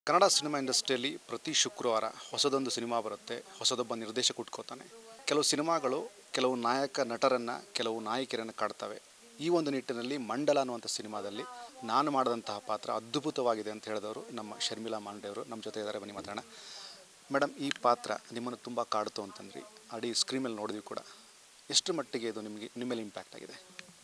Kannada cinema ಇಂಡಸ್ಟ್ರಿಯಲ್ಲಿ ಪ್ರತಿ ಶುಕ್ರವಾರ ಹೊಸದೊಂದು ಸಿನಿಮಾ ಬರುತ್ತೆ ಹೊಸದೊಬ್ಬ ನಿರ್ದೇಶಕ ಹುಟ್ಕೋತಾನೆ ಕೆಲವು ಸಿನಿಮಾಗಳು ಕೆಲವು ನಾಯಕ ನಟರನ್ನು ಕೆಲವು ನಾಯಕಿಯರನ್ನು ಕಾಡ್ತವೆ ಈ ಒಂದು ನಿಟ್ಟಿನಲ್ಲಿ ಮಂಡಲ ಅನ್ನುವಂಥ ಸಿನಿಮಾದಲ್ಲಿ ನಾನು ಮಾಡಿದಂತಹ ಪಾತ್ರ ಅದ್ಭುತವಾಗಿದೆ ಅಂತ ಹೇಳಿದವರು ನಮ್ಮ ಶರ್ಮಿಳಾ ಮಾಂಡೆಯವರು ನಮ್ಮ ಜೊತೆ ಇದ್ದಾರೆ ಬನ್ನಿ ಮಾತಾಡೋಣ ಮೇಡಮ್ ಈ ಪಾತ್ರ ನಿಮ್ಮನ್ನು ತುಂಬ ಕಾಡ್ತು ಅಂತಂದ್ರಿ ಅಡಿ ಸ್ಕ್ರೀನ್ ಮೇಲೆ ನೋಡಿದ್ವಿ ಕೂಡ ಎಷ್ಟು ಮಟ್ಟಿಗೆ ಇದು ನಿಮಗೆ ನಿಮ್ಮ ಮೇಲೆ ಇಂಪ್ಯಾಕ್ಟ್ ಆಗಿದೆ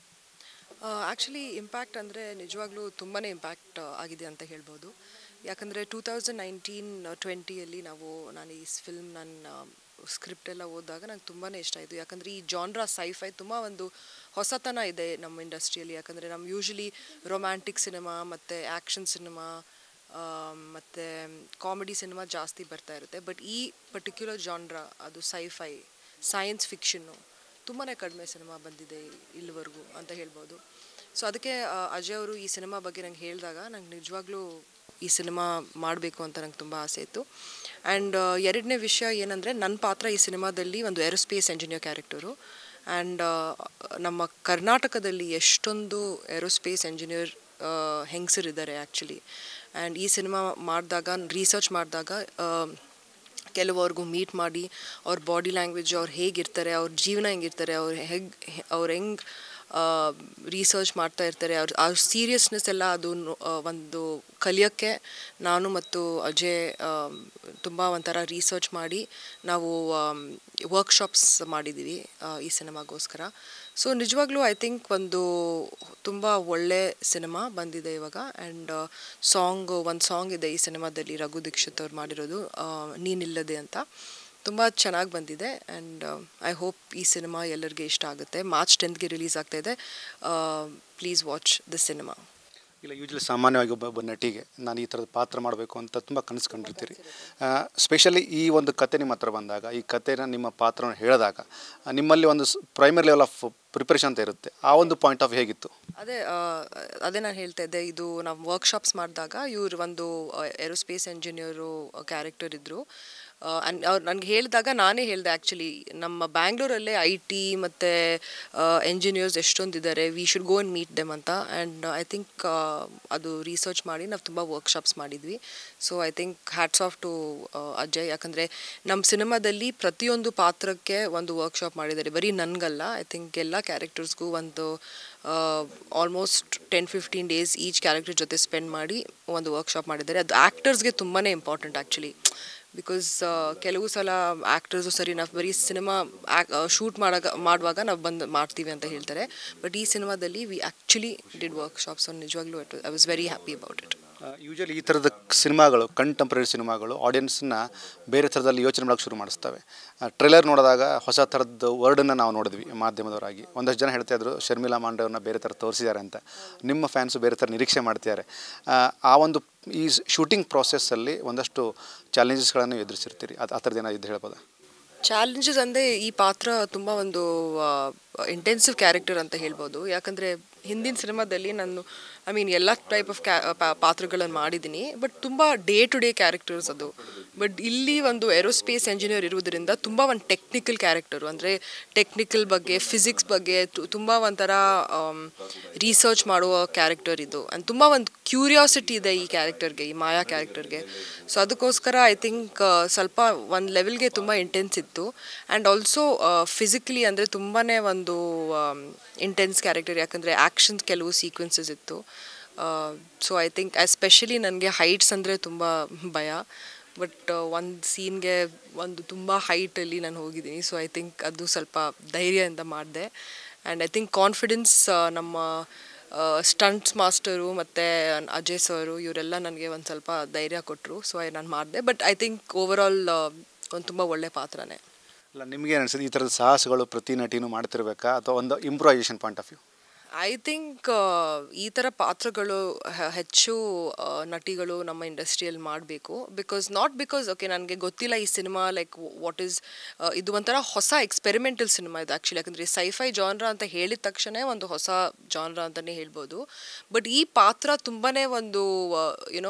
ಆ್ಯಕ್ಚುಲಿ ಇಂಪ್ಯಾಕ್ಟ್ ಅಂದರೆ ನಿಜವಾಗ್ಲೂ ತುಂಬಾ ಇಂಪ್ಯಾಕ್ಟ್ ಆಗಿದೆ ಅಂತ ಹೇಳ್ಬೋದು ಯಾಕಂದರೆ ಟೂ ತೌಸಂಡ್ ನೈನ್ಟೀನ್ ಟ್ವೆಂಟಿಯಲ್ಲಿ ನಾವು ನಾನು ಈ ಫಿಲ್ಮ್ ನನ್ನ ಸ್ಕ್ರಿಪ್ಟ್ ಎಲ್ಲ ಓದಿದಾಗ ನಂಗೆ ತುಂಬಾ ಇಷ್ಟ ಆಯಿತು ಯಾಕಂದರೆ ಈ ಜಾನ್ರಾ ಸೈಫೈ ತುಂಬ ಒಂದು ಹೊಸತನ ಇದೆ ನಮ್ಮ ಇಂಡಸ್ಟ್ರಿಯಲ್ಲಿ ಯಾಕಂದರೆ ನಮ್ಮ ಯೂಶ್ವಲಿ ರೊಮ್ಯಾಂಟಿಕ್ ಸಿನಿಮಾ ಮತ್ತು ಆ್ಯಕ್ಷನ್ ಸಿನಿಮಾ ಮತ್ತು ಕಾಮಿಡಿ ಸಿನಿಮಾ ಜಾಸ್ತಿ ಬರ್ತಾ ಇರುತ್ತೆ ಬಟ್ ಈ ಪರ್ಟಿಕ್ಯುಲರ್ ಜಾನ್ರಾ ಅದು ಸೈಫೈ ಸೈನ್ಸ್ ಫಿಕ್ಷನ್ನು ತುಂಬಾ ಕಡಿಮೆ ಸಿನಿಮಾ ಬಂದಿದೆ ಇಲ್ಲಿವರೆಗೂ ಅಂತ ಹೇಳ್ಬೋದು ಸೊ ಅದಕ್ಕೆ ಆ, ಅಜಯ್ ಅವರು ಈ ಸಿನಿಮಾ ಬಗ್ಗೆ ನಂಗೆ ಹೇಳಿದಾಗ ನಂಗೆ ನಿಜವಾಗ್ಲೂ ಈ ಸಿನಿಮಾ ಮಾಡಬೇಕು ಅಂತ ನಂಗೆ ತುಂಬ ಆಸೆ ಇತ್ತು ಆ್ಯಂಡ್ ಎರಡನೇ ವಿಷಯ ಏನಂದರೆ ನನ್ನ ಪಾತ್ರ ಈ ಸಿನಿಮಾದಲ್ಲಿ ಒಂದು ಏರೋಸ್ಪೇಸ್ ಎಂಜಿನಿಯರ್ ಕ್ಯಾರೆಕ್ಟರು ಆ್ಯಂಡ್ ನಮ್ಮ ಕರ್ನಾಟಕದಲ್ಲಿ ಎಷ್ಟೊಂದು ಏರೋಸ್ಪೇಸ್ ಎಂಜಿನಿಯರ್ ಹೆಂಗಸರಿದ್ದಾರೆ ಆ್ಯಕ್ಚುಲಿ ಆ್ಯಂಡ್ ಈ ಸಿನಿಮಾ ಮಾಡಿದಾಗ ರಿಸರ್ಚ್ ಮಾಡಿದಾಗ ಕೆಲವರೆಗೂ ಮೀಟ್ ಮಾಡಿ ಅವ್ರ ಬಾಡಿ ಲ್ಯಾಂಗ್ವೇಜ್ ಅವ್ರು ಹೇಗಿರ್ತಾರೆ ಅವ್ರ ಜೀವನ ಹೆಂಗಿರ್ತಾರೆ ಅವ್ರು ಹೇಗೆ ಅವ್ರು ಹೆಂಗೆ ರಿಸರ್ಚ್ ಮಾಡ್ತಾ ಇರ್ತಾರೆ ಅವ್ರ ಆ ಸೀರಿಯಸ್ನೆಸ್ ಎಲ್ಲ ಅದು ನೋ- ಆ, ಒಂದು ಕಲಿಯೋಕ್ಕೆ ನಾನು ಮತ್ತು ಅಜಯ್ ತುಂಬ ಒಂಥರ ರಿಸರ್ಚ್ ಮಾಡಿ ನಾವು ವರ್ಕ್ಶಾಪ್ಸ್ ಮಾಡಿದ್ದೀವಿ ಆ, ಈ ಸಿನಿಮಾಗೋಸ್ಕರ ಸೊ ನಿಜವಾಗ್ಲೂ ಐ ಥಿಂಕ್ ಒಂದು ತುಂಬ ಒಳ್ಳೆ ಸಿನಿಮಾ ಬಂದಿದೆ ಇವಾಗ ಆ್ಯಂಡ್ ಸಾಂಗ್ ಒಂದು ಸಾಂಗ್ ಇದೆ ಈ ಸಿನಿಮಾದಲ್ಲಿ ರಘು ದೀಕ್ಷಿತ್ ಅವ್ರು ಮಾಡಿರೋದು ಆ, ನೀನಿಲ್ಲದೆ ಅಂತ ತುಂಬ ಚೆನ್ನಾಗಿ ಬಂದಿದೆ ಆ್ಯಂಡ್ ಐ ಹೋಪ್ ಈ ಸಿನಿಮಾ ಎಲ್ಲರಿಗೆ ಇಷ್ಟ ಆಗುತ್ತೆ ಮಾರ್ಚ್ ಟೆಂತ್ಗೆ ರಿಲೀಸ್ ಆಗ್ತಾ ಇದೆ ಪ್ಲೀಸ್ ವಾಚ್ ದ ಸಿನಿಮಾ ಇಲ್ಲ ಯೂಜ್ವಲಿ ಸಾಮಾನ್ಯವಾಗಿ ಒಬ್ಬ ಒಬ್ಬ ನಟಿಗೆ ನಾನು ಈ ಥರದ ಪಾತ್ರ ಮಾಡಬೇಕು ಅಂತ ತುಂಬ ಕನಸು ಕಂಡಿರ್ತೀರಿ ಸ್ಪೆಷಲಿ ಈ ಒಂದು ಕತೆ ನಿಮ್ಮ ಹತ್ರ ಬಂದಾಗ ಈ ಕತೆನ ನಿಮ್ಮ ಪಾತ್ರವನ್ನು ಹೇಳಿದಾಗ ಆ, ನಿಮ್ಮಲ್ಲಿ ಒಂದು ಪ್ರೈಮರಿ ಲೆವೆಲ್ ಆಫ್ ಪ್ರಿಪ್ರೇಷನ್ ಅಂತ ಇರುತ್ತೆ ಆ ಒಂದು ಪಾಯಿಂಟ್ ಆಫ್ ಹೇಗಿತ್ತು ಅದೇ ಆ, ಅದೇ ನಾನು ಹೇಳ್ತಾ ಇದ್ದೆ ಇದು ನಾವು ವರ್ಕ್ಶಾಪ್ಸ್ ಮಾಡಿದಾಗ ಇವ್ರು ಒಂದು ಏರೋಸ್ಪೇಸ್ ಎಂಜಿನಿಯರು ಕ್ಯಾರೆಕ್ಟರ್ ಇದ್ದರು ಅವ್ರು ನನಗೆ ಹೇಳಿದಾಗ ನಾನೇ ಹೇಳಿದೆ ಆ್ಯಕ್ಚುಲಿ ನಮ್ಮ ಬ್ಯಾಂಗ್ಳೂರಲ್ಲೇ ಐ ಟಿ ಮತ್ತು ಎಂಜಿನಿಯರ್ಸ್ ಎಷ್ಟೊಂದಿದ್ದಾರೆ we should go and meet them ಅಂತ ಆ್ಯಂಡ್ ಐ ಥಿಂಕ್ ಅದು ರಿಸರ್ಚ್ ಮಾಡಿ ನಾವು ತುಂಬ ವರ್ಕ್ಶಾಪ್ಸ್ ಮಾಡಿದ್ವಿ so I think hats off to Ajay ಯಾಕಂದರೆ ನಮ್ಮ ಸಿನಿಮಾದಲ್ಲಿ ಪ್ರತಿಯೊಂದು ಪಾತ್ರಕ್ಕೆ ಒಂದು ವರ್ಕ್ಶಾಪ್ ಮಾಡಿದ್ದಾರೆ ಬರೀ ನನಗಲ್ಲ ಐ ಥಿಂಕ್ ಎಲ್ಲ ಕ್ಯಾರೆಕ್ಟರ್ಸ್ಗೂ ಒಂದು almost ten fifteen days each character ಜೊತೆ ಸ್ಪೆಂಡ್ ಮಾಡಿ ಒಂದು ವರ್ಕ್ಶಾಪ್ ಮಾಡಿದ್ದಾರೆ ಅದು ಆ್ಯಕ್ಟರ್ಸ್ಗೆ ತುಂಬಾ ಇಂಪಾರ್ಟೆಂಟ್ ಆ್ಯಕ್ಚುಲಿ ಬಿಕಾಸ್ ಕೆಲವು ಸಲ ಆ್ಯಕ್ಟರ್ಸು ಸರಿ ನಾವು ಬರೀ ಸಿನಿಮಾ ಶೂಟ್ ಮಾಡಾಗ ಮಾಡುವಾಗ ನಾವು ಬಂದು ಮಾಡ್ತೀವಿ ಅಂತ ಹೇಳ್ತಾರೆ ಬಟ್ ಈ ಸಿನಿಮಾದಲ್ಲಿ we actually did workshops so ನಿಜವಾಗ್ಲೂ it I was very happy about it usually ಈ ಥರದ ಸಿನಿಮಾಗಳು ಕಂಟೆಂಪ್ರರಿ ಸಿನಿಮಾಗಳು ಆಡಿಯನ್ಸನ್ನ ಬೇರೆ ಥರದಲ್ಲಿ ಯೋಚನೆ ಮಾಡೋಕ್ಕೆ ಶುರು ಮಾಡಿಸ್ತವೆ ಟ್ರೇಲರ್ ನೋಡಿದಾಗ ಹೊಸ ಥರದ ವರ್ಡನ್ನು ನಾವು ನೋಡಿದ್ವಿ ಮಾಧ್ಯಮದವರಾಗಿ ಒಂದಷ್ಟು ಜನ ಹೇಳ್ತಾ ಇದ್ರು ಶರ್ಮಿಳಾ ಮಾಂಡೆಯವ್ರನ್ನ ಬೇರೆ ಥರ ತೋರಿಸಿದ್ದಾರೆ ಅಂತ ನಿಮ್ಮ ಫ್ಯಾನ್ಸು ಬೇರೆ ಥರ ನಿರೀಕ್ಷೆ ಮಾಡ್ತಿದ್ದಾರೆ ಆ, ಆ ಒಂದು ಈ ಶೂಟಿಂಗ್ ಪ್ರಾಸೆಸ್ಸಲ್ಲಿ ಒಂದಷ್ಟು ಚಾಲೆಂಜಸ್ಗಳನ್ನು ಎದುರಿಸಿರ್ತೀರಿ ಅದು ಆ ಥರದ್ದು ಏನಾದ್ರು ಹೇಳ್ಬೋದಾ ಚಾಲೆಂಜಸ್ ಅಂದರೆ ಈ ಪಾತ್ರ ತುಂಬ ಒಂದು ಇಂಟೆನ್ಸಿವ್ ಕ್ಯಾರೆಕ್ಟರ್ ಅಂತ ಹೇಳ್ಬೋದು ಯಾಕಂದರೆ ಹಿಂದಿನ ಸಿನಿಮಾದಲ್ಲಿ ನಾನು ಐ ಮೀನ್ ಎಲ್ಲ ಟೈಪ್ ಆಫ್ ಕ್ಯಾ ಪಾತ್ರಗಳನ್ನು ಮಾಡಿದ್ದೀನಿ ಬಟ್ ತುಂಬ ಡೇ ಟು ಡೇ ಕ್ಯಾರೆಕ್ಟರ್ಸ್ ಅದು ಬಟ್ ಇಲ್ಲಿ ಒಂದು ಏರೋಸ್ಪೇಸ್ ಎಂಜಿನಿಯರ್ ಇರುವುದರಿಂದ ತುಂಬ ಒಂದು ಟೆಕ್ನಿಕಲ್ ಕ್ಯಾರೆಕ್ಟರು ಅಂದರೆ ಟೆಕ್ನಿಕಲ್ ಬಗ್ಗೆ ಫಿಸಿಕ್ಸ್ ಬಗ್ಗೆ ತುಂಬ ಒಂಥರ ರಿಸರ್ಚ್ ಮಾಡುವ ಕ್ಯಾರೆಕ್ಟರ್ ಇದು ಆ್ಯಂಡ್ ತುಂಬ ಒಂದು ಕ್ಯೂರಿಯಾಸಿಟಿ ಇದೆ ಈ ಕ್ಯಾರೆಕ್ಟರ್ಗೆ ಈ ಮಾಯಾ ಕ್ಯಾರೆಕ್ಟರ್ಗೆ ಸೊ ಅದಕ್ಕೋಸ್ಕರ ಐ ಥಿಂಕ್ ಸ್ವಲ್ಪ ಒಂದು ಲೆವೆಲ್ಗೆ ತುಂಬ ಇಂಟೆನ್ಸ್ ಇತ್ತು ಆ್ಯಂಡ್ ಆಲ್ಸೋ ಫಿಸಿಕಲಿ ಅಂದರೆ ತುಂಬಾ ಒಂದು ಇಂಟೆನ್ಸ್ ಕ್ಯಾರೆಕ್ಟರ್ ಯಾಕಂದರೆ ಆ್ಯಕ್ಷನ್ಸ್ ಕೆಲವು ಸೀಕ್ವೆನ್ಸಸ್ ಇತ್ತು ಸೊ ಐ ಥಿಂಕ್ ಎಸ್ಪೆಷಲಿ ನನಗೆ ಹೈಟ್ಸ್ ಅಂದರೆ ತುಂಬ ಭಯ ಬಟ್ ಒಂದು ಸೀನ್ಗೆ ಒಂದು ತುಂಬ ಹೈಟಲ್ಲಿ ನಾನು ಹೋಗಿದ್ದೀನಿ ಸೊ ಐ ಥಿಂಕ್ ಅದು ಸ್ವಲ್ಪ ಧೈರ್ಯದಿಂದ ಮಾಡಿದೆ ಆ್ಯಂಡ್ ಐ ಥಿಂಕ್ ಕಾನ್ಫಿಡೆನ್ಸ್ ನಮ್ಮ ಸ್ಟಂಟ್ಸ್ ಮಾಸ್ಟರು ಮತ್ತು ಅಜಯ್ ಸರು ಇವರೆಲ್ಲ ನನಗೆ ಒಂದು ಸ್ವಲ್ಪ ಧೈರ್ಯ ಕೊಟ್ಟರು ಸೊ ನಾನು ಮಾಡಿದೆ but I think over all ಒಂದು ತುಂಬ ಒಳ್ಳೆ ಪಾತ್ರನೇ ಅಲ್ಲ ನಿಮಗೆ ಅನಿಸಿದೆ ಈ ಥರದ ಸಾಹಸಗಳು ಪ್ರತಿ ನಟಿನೂ ಮಾಡ್ತಿರ್ಬೇಕಾ ಅಥವಾ ಒಂದು improvisation point of view I think ಈ ಥರ ಪಾತ್ರಗಳು ಹೆ- ಹೆಚ್ಚು ಆ, ನಟಿಗಳು ನಮ್ಮ ಇಂಡಸ್ಟ್ರಿಯಲ್ಲಿ ಮಾಡಬೇಕು ಬಿಕಾಸ್ ನಾಟ್ ಬಿಕಾಸ್ ಓಕೆ ನನಗೆ ಗೊತ್ತಿಲ್ಲ ಈ ಸಿನಿಮಾ ಲೈಕ್ ವಾಟ್ ಈಸ್ ಇದು ಒಂಥರ ಹೊಸ ಎಕ್ಸ್ಪೆರಿಮೆಂಟಲ್ ಸಿನಿಮಾ ಇದು ಆ್ಯಕ್ಚುಲಿ ಯಾಕಂದರೆ ಸೈಫೈ ಜಾನ್ರಾ ಅಂತ ಹೇಳಿದ ತಕ್ಷಣ ಒಂದು ಹೊಸ ಜಾನ್ರಾ ಅಂತಲೇ ಹೇಳ್ಬೋದು ಬಟ್ ಈ ಪಾತ್ರ ತುಂಬಾ ಒಂದು you know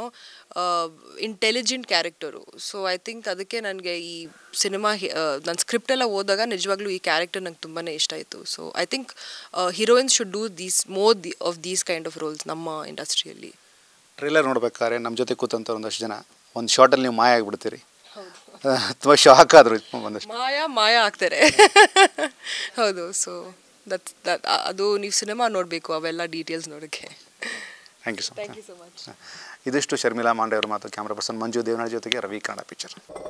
intelligent character so I think ಅದಕ್ಕೆ ನನಗೆ ಈ ಸಿನಿಮಾ ನನ್ನ ಸ್ಕ್ರಿಪ್ಟ್ ಎಲ್ಲ ಓದಾಗ ನಿಜವಾಗ್ಲೂ ಈ ಕ್ಯಾರೆಕ್ಟರ್ ನಂಗೆ ತುಂಬಾ ಇಷ್ಟ ಆಯಿತು so I think heroines should do these more the of these kind of roles ನಮ್ಮ ಇಂಡಸ್ಟ್ರಿಯಲ್ಲಿ ಟ್ರೇಲರ್ ನೋಡ್ಬೇಕಾದ್ರೆ ನಮ್ಮ ಜೊತೆ ಕೂತಂಥ ಒಂದಷ್ಟು ಜನ ಒಂದು ಶಾರ್ಟಲ್ಲಿ ನೀವು ಮಾಯ ಆಗಿಬಿಡ್ತೀರಿ ತುಂಬ ಶಾಕ್ ಆದರು ಒಂದಷ್ಟು ಮಾಯಾ ಮಾಯಾ ಆಗ್ತಾರೆ ಹೌದು ಸೊ ದಟ್ ದಟ್ ಅದು ನೀವು ಸಿನಿಮಾ ನೋಡಬೇಕು ಅವೆಲ್ಲ ಡೀಟೇಲ್ಸ್ ನೋಡೋಕ್ಕೆ thank you so thank much you so much ಇದಿಷ್ಟು ಶರ್ಮಿಳಾ ಮಾಂಡೆ ಅವರ ಮಾತು ಕ್ಯಾಮ್ರಾ ಪರ್ಸನ್ ಮಂಜು ದೇವನಾಳ್ ಜೊತೆಗೆ ರವಿ ಕನ್ನಡ ಪಿಕ್ಚರ್